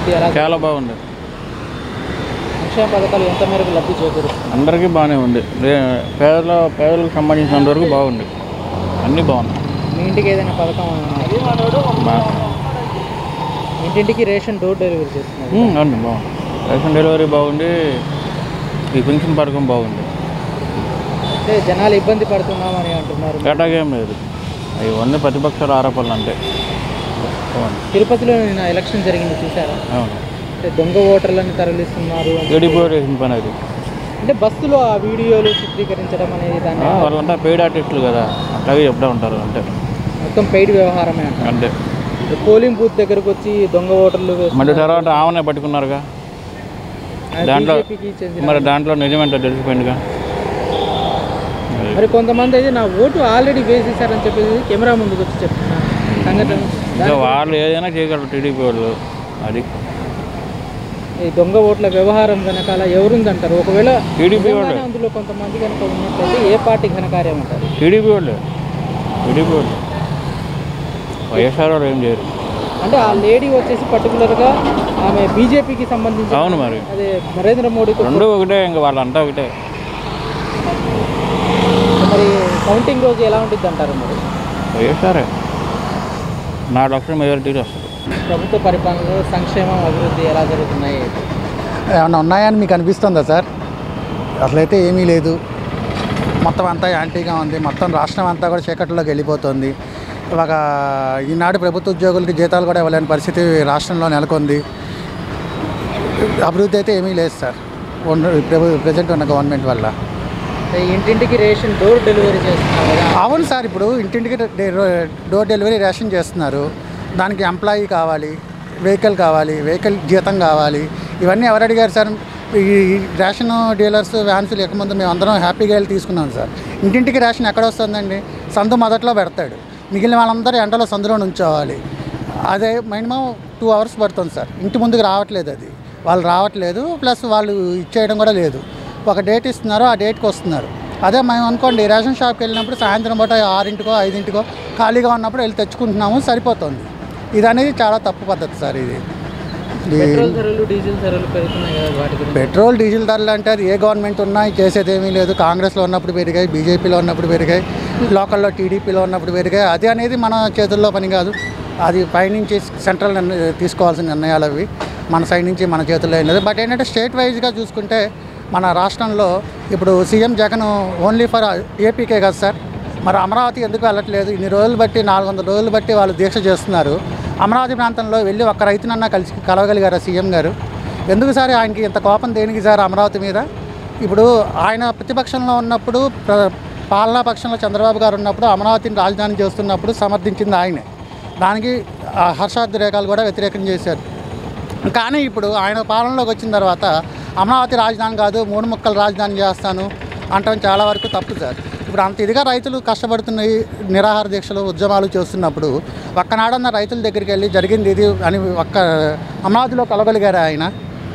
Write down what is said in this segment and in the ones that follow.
అభివృద్ధి ఎలా చాలా బాగుంది సంక్షేమ పథకాలు ఎంత మేరకు లబ్ధి చేకూరుస్తుంది అందరికీ బాగానే ఉంది రే- పేదల పేదలకు సంబంధించినంత వరకు బాగుంది అన్నీ బాగున్నాయి మీ ఇంటికి ఏదైనా పథకం బా- ఇంటింటికి రేషన్ డోర్ డెలివరీ చేస్తున్నారు ఉమ్, అవును బాగుంది రేషన్ డెలివరీ బాగుంది ఈ పెన్షన్ పథకం బాగుంది అంటే జనాలు ఇబ్బంది పడుతున్నామని అంటున్నారు కేటాగేం లేదు ఇవన్నీ ప్రతిపక్షాల ఆరోపణలు అంటే అవును తిరుపతిలో నిన్న ఎలక్షన్ జరిగింది చూసారా అవును అంటే దొంగ ఓటర్లను తరలిస్తున్నారు అని. టీడీపీ వేసిన పని అది అంటే బస్సులో ఆ వీడియోలు చిత్రీకరించడం అనేది దాన్ని ఆ, వాళ్ళంతా పెయిడ్ ఆర్టిస్టులు కదా అట్లాగే చెప్తా ఉంటారు అంటే మొత్తం పెయిడ్ వ్యవహారమే అంటారు అంటే పోలింగ్ బూత్ దగ్గరకు వచ్చి దొంగ ఓటర్లు వేస్తున్నారు. మళ్ళీ తర్వాత ఆమెనే పట్టుకున్నారుగా అది దాంట్లో BJP కి చెందిన మరి దాంట్లో నిజమేంటో తెలిసిపోయిందిగా మరి కొంతమంది అయితే నా ఓటు ఆల్రెడీ వేసేసారని చెప్పేసి కెమెరా ముందుకు వచ్చి చెప్తున్నారు సంఘటన ఇంకా వాళ్ళు ఏదైనా చేయగలరు టీడీపీ వాళ్ళు అది ఈ దొంగ ఓట్ల వ్యవహారం వెనకాల ఎవరుందంటారు ఒకవేళ టీడీపీ నిజంగానే వాళ్ళే అందులో కొంతమంది కనుక ఉన్నట్లయితే ఏ పార్టీ ఘనకార్యం అంటారు టీడీపీ వాళ్ళే టీడీపీ వాళ్ళు వైఎస్ఆర్ వాళ్ళు ఏం చేయరు అంటే ఆ లేడీ వచ్చేసి పర్టికులర్గా ఆమె బీజేపీకి సంబంధించి అవును మరి అదే నరేంద్ర మోడీతో రెండు ఒకటే ఇంకా వాళ్ళంతా ఒకటే మరి కౌంటింగ్ రోజు ఎలా ఉంటుంది అంటారు మరి వైఎస్ఆరే నా లక్షల మెజారిటీ వస్తుంది ప్రభుత్వ పరిపాలనలో సంక్షేమం అభివృద్ధి ఎలా జరుగుతున్నాయి ఏమన్నా ఉన్నాయని మీకు అనిపిస్తుందా సార్ అసలైతే ఏమీ లేదు మొత్తం అంతా యాంటీగా ఉంది మొత్తం రాష్ట్రం అంతా కూడా చీకట్లోకి వెళ్ళిపోతుంది ఒక ఈనాడు ప్రభుత్వ ఉద్యోగులకి జీతాలు కూడా ఇవ్వలేని పరిస్థితి రాష్ట్రంలో నెలకొంది అభివృద్ధి అయితే ఏమీ లేదు సార్ ఉన్న- ప్రభు ప్రజెంట్ ఉన్న గవర్నమెంట్ వల్ల అంటే ఇంటింటికి రేషన్ డోర్ డెలివరీ చేస్తున్నారు కదా అవును సార్ ఇప్పుడు ఇంటింటికి డే- డోర్ డెలివరీ రేషన్ చేస్తున్నారు దానికి ఎంప్లాయీ కావాలి వెహికల్ కావాలి వెహికల్ జీతం కావాలి ఇవన్నీ ఎవరు అడిగారు సార్ ఈ ఈ రేషన్ డీలర్స్ వ్యాన్స్ లేకముందు మేము అందరం హ్యాపీగా వెళ్ళి తీసుకున్నాం సార్ ఇంటింటికి రేషన్ ఎక్కడ వస్తుందండి సందు మొదట్లో పెడతాడు మిగిలిన వాళ్ళందరూ ఎండలో సందులో నుంచోవాలి అదే మినిమం టూ అవర్స్ పడుతుంది సార్ ఇంటి ముందుకు రావట్లేదు అది వాళ్ళు రావట్లేదు ప్లస్ వాళ్ళు ఇచ్చేయడం కూడా లేదు ఒక డేట్ ఇస్తున్నారు ఆ డేట్కి వస్తున్నారు అదే మేము అనుకోండి రేషన్ షాప్కి వెళ్ళినప్పుడు సాయంత్రం పూట ఆరింటికో ఐదింటికో ఖాళీగా ఉన్నప్పుడు వెళ్ళి తెచ్చుకుంటున్నాము సరిపోతుంది ఇది అనేది చాలా తప్పు పద్ధతి సార్ ఇది ఇది పెట్రోల్ ధరలు డీజిల్ ధరలు పెరుగుతున్నాయి కదా వాటి గురించి పెట్రోల్ డీజిల్ ధరలు అంటే అది ఏ గవర్నమెంట్ ఉన్నా చేసేది ఏమీ లేదు కాంగ్రెస్లో ఉన్నప్పుడు పెరిగాయి బీజేపీలో ఉన్నప్పుడు పెరిగాయి లోకల్లో టీడీపీలో ఉన్నప్పుడు పెరిగాయి అది అనేది మన చేతుల్లో పని కాదు అది పైనుంచి సెంట్రల్ నిర్ణ- తీసుకోవాల్సిన నిర్ణయాలు అవి మన సైడ్ నుంచి మన చేతుల్లో ఏం లేదు బట్ ఏంటంటే స్టేట్ వైజ్గా చూసుకుంటే మన రాష్ట్రంలో ఇప్పుడు సీఎం జగన్ ఓన్లీ ఫర్ ఏపీకే కదా సార్ మరి అమరావతి ఎందుకు వెళ్ళట్లేదు ఇన్ని రోజులు బట్టి నాలుగు వందల రోజులు బట్టి వాళ్ళు దీక్ష చేస్తున్నారు అమరావతి ప్రాంతంలో వెళ్ళి ఒక్క రైతునన్నా కలిసి కలవగలిగారా సీఎం గారు ఎందుకు సార్ ఆయనకి ఇంత కోపం దేనికి సార్ అమరావతి మీద ఇప్పుడు ఆయన ప్రతిపక్షంలో ఉన్నప్పుడు ప్ర- పాలనా పక్షంలో చంద్రబాబు గారు ఉన్నప్పుడు అమరావతిని రాజధాని చేస్తున్నప్పుడు సమర్థించింది ఆయనే దానికి ఆ హర్షాద్రేకాలు కూడా వ్యతిరేకం చేశారు కానీ ఇప్పుడు ఆయన పాలనలోకి వచ్చిన తర్వాత అమరావతి రాజధాని కాదు మూడు ముక్కలు రాజధాని చేస్తాను అంటాం చాలా వరకు తప్పు సార్ ఇప్పుడు అంత ఇదిగా రైతులు కష్టపడుతున్న ఈ నిరాహార దీక్షలు ఉద్యమాలు చేస్తున్నప్పుడు ఒక్కనాడన్న రైతుల దగ్గరికి వెళ్ళి జరిగింది ఇది అని ఒక్క అమరావతిలో కలగలిగారు ఆయన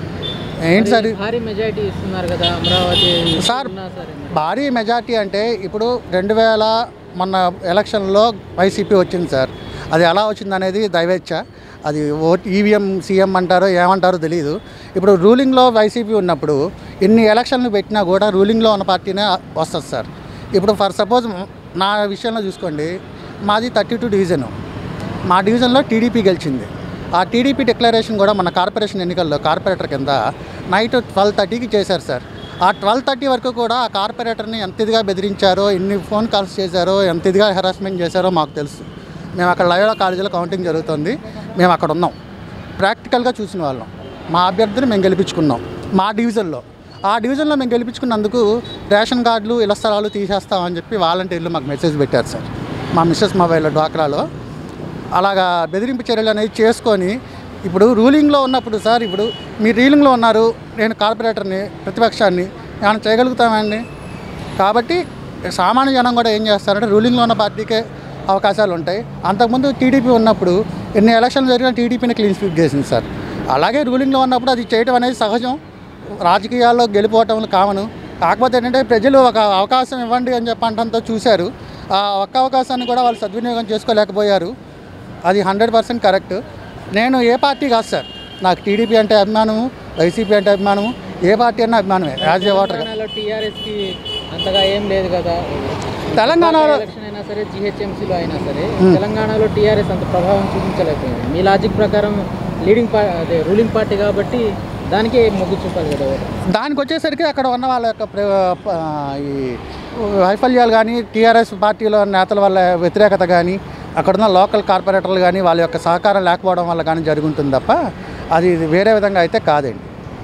ఏంటి సార్ ఇది? భారీ మెజారిటీ ఇస్తున్నారు కదా అమరావతి సార్ ఉన్నా సరే భారీ మెజార్టీ అంటే ఇప్పుడు రెండు వేల మొన్న ఎలక్షన్లో వైసీపీ వచ్చింది సార్ అది ఎలా వచ్చింది అనేది దైవేచ్ఛ అది ఓట్ ఈవీఎం సీఎం అంటారో ఏమంటారో తెలియదు ఇప్పుడు రూలింగ్లో వైసీపీ ఉన్నప్పుడు ఎన్ని ఎలక్షన్లు పెట్టినా కూడా రూలింగ్లో ఉన్న పార్టీనే వస్తుంది సార్ ఇప్పుడు ఫర్ సపోజ్ నా విషయంలో చూసుకోండి మాది థర్టీ టూ డివిజను మా డివిజన్లో టీడీపీ గెలిచింది ఆ టీడీపీ డిక్లరేషన్ కూడా మన కార్పొరేషన్ ఎన్నికల్లో కార్పొరేటర్ కింద నైట్ ట్వెల్వ్ థర్టీకి చేశారు సార్ ఆ ట్వెల్వ్ థర్టీ వరకు కూడా ఆ కార్పొరేటర్ని ఎంత ఇదిగా బెదిరించారో ఎన్ని ఫోన్ కాల్స్ చేశారో ఎంత ఇదిగా హెరాస్మెంట్ చేశారో మాకు తెలుసు మేము అక్కడ లయోలా కాలేజీలో కౌంటింగ్ జరుగుతుంది మేము అక్కడ ఉన్నాం ప్రాక్టికల్గా చూసిన వాళ్ళం మా అభ్యర్థిని మేము గెలిపించుకున్నాం మా డివిజన్లో ఆ డివిజన్లో మేము గెలిపించుకున్నందుకు రేషన్ కార్డులు ఇళ్ల స్థలాలు తీసేస్తామని చెప్పి వాలంటీర్లు మాకు మెసేజ్ పెట్టారు సార్ మా మిస్సెస్ మొబైల్ డ్వాక్రాలో అలాగా బెదిరింపు చర్యలు అనేది చేసుకొని ఇప్పుడు రూలింగ్లో ఉన్నప్పుడు సార్ ఇప్పుడు మీరు రూలింగ్లో ఉన్నారు నేను కార్పొరేటర్ని ప్రతిపక్షాన్ని ఏమైనా చేయగలుగుతామండి కాబట్టి సామాన్య జనం కూడా ఏం చేస్తారంటే రూలింగ్లో ఉన్న పార్టీకే అవకాశాలు ఉంటాయి అంతకుముందు టీడీపీ ఉన్నప్పుడు ఎన్ని ఎలక్షన్లు జరిగినా టీడీపీని క్లీన్ స్వీప్ చేసింది సార్ అలాగే రూలింగ్లో ఉన్నప్పుడు అది చేయడం అనేది సహజం రాజకీయాల్లో గెలిపోవటం కామను కాకపోతే ఏంటంటే ప్రజలు ఒక అవకాశం ఇవ్వండి అని చెప్పి అంటంతో చూశారు ఆ ఒక్క అవకాశాన్ని కూడా వాళ్ళు సద్వినియోగం చేసుకోలేకపోయారు అది హండ్రెడ్ పర్సెంట్ కరెక్ట్ నేను ఏ పార్టీ కాదు సార్ నాకు టీడీపీ అంటే అభిమానము వైసీపీ అంటే అభిమానము ఏ పార్టీ అన్నా అభిమానమే యాజ్ ఏ ఓటర్ తెలంగాణలో టీఆర్ఎస్కి అంతగా ఏం లేదు కదా తెలంగాణలో ఎలక్షన్ అయినా సరే జిహెచ్ఎంసీలో అయినా సరే తెలంగాణలో టీఆర్ఎస్ అంత ప్రభావం చూపించలేకపోయింది మీ లాజిక్ ప్రకారం లీడింగ్ పా అదే రూలింగ్ పార్టీ కాబట్టి దానికే మొగ్గు చూపాలి కదా ఓటు. దానికి వచ్చేసరికి అక్కడ ఉన్న వాళ్ళ యొక్క ప్ర- ప- ఈ వైఫల్యాలు కానీ టీఆర్ఎస్ పార్టీలో నేతల వల్ల వ్యతిరేకత కానీ అక్కడున్న లోకల్ కార్పొరేటర్లు కానీ వాళ్ళ యొక్క సహకారం లేకపోవడం వల్ల కానీ జరుగుతుంది తప్ప అది వేరే విధంగా అయితే కాదండి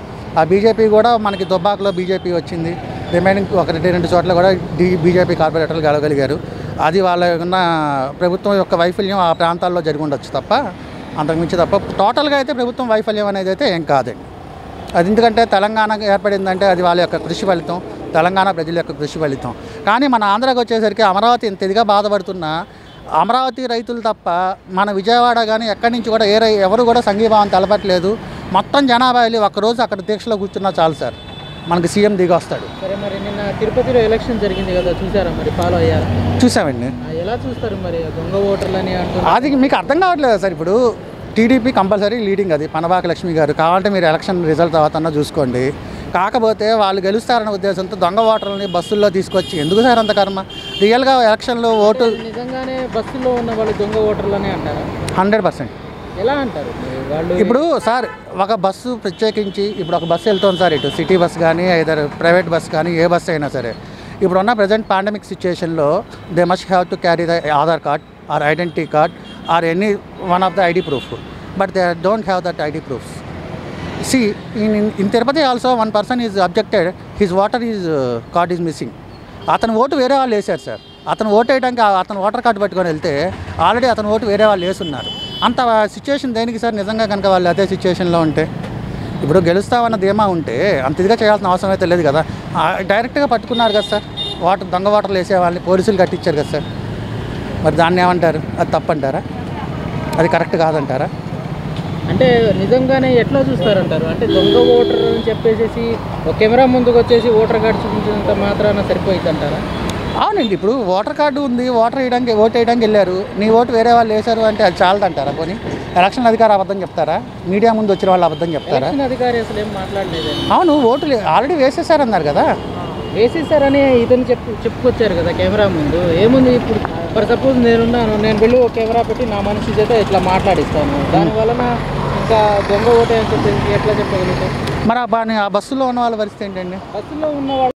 ఆ బీజేపీ కూడా మనకి దుబ్బాకలో బీజేపీ వచ్చింది రిమైనింగ్ ఒకటి రెండు చోట్ల కూడా డి బీజేపీ కార్పొరేటర్లు గెలవగలిగారు అది వాళ్ళ ఉన్న ప్రభుత్వం యొక్క వైఫల్యం ఆ ప్రాంతాల్లో జరిగి ఉండొచ్చు తప్ప అంతకుమించి తప్ప టోటల్గా అయితే ప్రభుత్వం వైఫల్యం అనేది అయితే ఏం కాదండి అది ఎందుకంటే తెలంగాణ ఏర్పడిందంటే అది వాళ్ళ యొక్క కృషి ఫలితం తెలంగాణ ప్రజల యొక్క కృషి ఫలితం కానీ మన ఆంధ్రాకి వచ్చేసరికి అమరావతి ఇంత ఇదిగా బాధపడుతున్న అమరావతి రైతులు తప్ప మన విజయవాడ కానీ ఎక్కడి నుంచి కూడా ఏ రై ఎవరు కూడా సంఘీభావం తెలపట్లేదు మొత్తం జనాభా వెళ్ళి ఒక్కరోజు అక్కడ దీక్షలో కూర్చున్నా చాలు సార్ మనకి సీఎం దిగి వస్తాడు సరే మరి నిన్న తిరుపతిలో ఎలక్షన్ జరిగింది కదా చూసారా మరి ఫాలో అయ్యారా చూసామండి ఆ, ఎలా చూస్తారు మరి దొంగ ఓటర్లని అంటున్నారు అది మీకు అర్థం కావట్లేదు సార్ ఇప్పుడు టీడీపీ కంపల్సరీ లీడింగ్ అది పనబాక లక్ష్మి గారు కావాలంటే మీరు ఎలక్షన్ రిజల్ట్ తర్వాత చూసుకోండి కాకపోతే వాళ్ళు గెలుస్తారన్న ఉద్దేశంతో దొంగ ఓటర్లని బస్సుల్లో తీసుకొచ్చి ఎందుకు సార్ అంత కర్మ రియల్గా ఎలక్షన్లో ఓటు నిజంగానే బస్సులో ఉన్న వాళ్ళు దొంగ ఓటర్లని అంటారా హండ్రెడ్ పర్సెంట్ ఎలా అంటారు మరి వాళ్ళు ఇప్పుడు సార్ ఒక బస్సు ప్రత్యేకించి ఇప్పుడు ఒక బస్సు వెళ్తుంది సార్ ఇటు సిటీ బస్ కానీ ఐదర్ ప్రైవేట్ బస్ కానీ ఏ బస్సు అయినా సరే ఇప్పుడు ఉన్న ప్రజెంట్ పాండమిక్ సిచ్యుయేషన్లో they must have to carry the Aadhaar card or identity card or any one of the ID proof but they don't have that ID proofs see in in Tirupati also one person is objected his voter is card is missing అతను vote వేరే వాళ్ళు వేశారు sir అతను vote వేయడానికి ఆ- అతను voter card పట్టుకొని వెళ్తే ఆల్రెడీ అతను ఓటు వేరే వాళ్ళు వేసున్నారు అంత సిచ్యుయేషన్ దేనికి సార్ నిజంగా కనుక వాళ్ళు అదే సిచ్యుయేషన్లో ఉంటే ఇప్పుడు గెలుస్తామన్న ధీమా ఉంటే అంత ఇదిగా చేయాల్సిన అవసరం అయితే లేదు కదా ఆ, డైరెక్ట్గా పట్టుకున్నారు కదా సార్ వాటర్ దొంగ వాటర్లు వేసే వాళ్ళని పోలీసులు కట్టించారు కదా సార్ మరి దాన్ని ఏమంటారు అది తప్పంటారా అది కరెక్ట్ కాదంటారా అంటే నిజంగానే ఎట్లా చూస్తారంటారు అంటే దొంగ ఓటర్ అని చెప్పేసి ఒక కెమెరా ముందుకు వచ్చేసి ఓటర్ కార్డు చూపించినంత మాత్రాన సరిపోయింది అంటారా అవునండి ఇప్పుడు ఓటర్ కార్డు ఉంది ఓటర్ వేయడానికి ఓటు వేయడానికి వెళ్ళారు నీ ఓటు వేరే వాళ్ళు వేశారు అంటే అది చాలదంటారా పోనీ ఎలక్షన్ అధికారి అబద్ధం చెప్తారా మీడియా ముందు వచ్చిన వాళ్ళు అబద్ధం చెప్తారా ఎలక్షన్ అధికారి అసలు ఏం మాట్లాడలేదండి అవును ఓటు ఆల్రెడీ వేసేసారన్నారు కదా వేసేసారని ఇతను చెప్పు చెప్పుకొచ్చారు కదా కెమెరా ముందు ఏముంది ఇప్పుడు ఫర్ సపోజ్ నేనున్నాను నేను వెళ్ళి ఒక కెమెరా పెట్టి నా మనిషి చేత ఇట్లా మాట్లాడిస్తాను దాని వలన ఇంకా దొంగ ఓటే అని చెప్పేసి ఎట్లా చెప్పగలుగుతాం మరి ఆ బా- ఆ బస్సులో ఉన్న వాళ్ళ పరిస్థితి ఏంటండి బస్సులో ఉన్న వాళ్ళు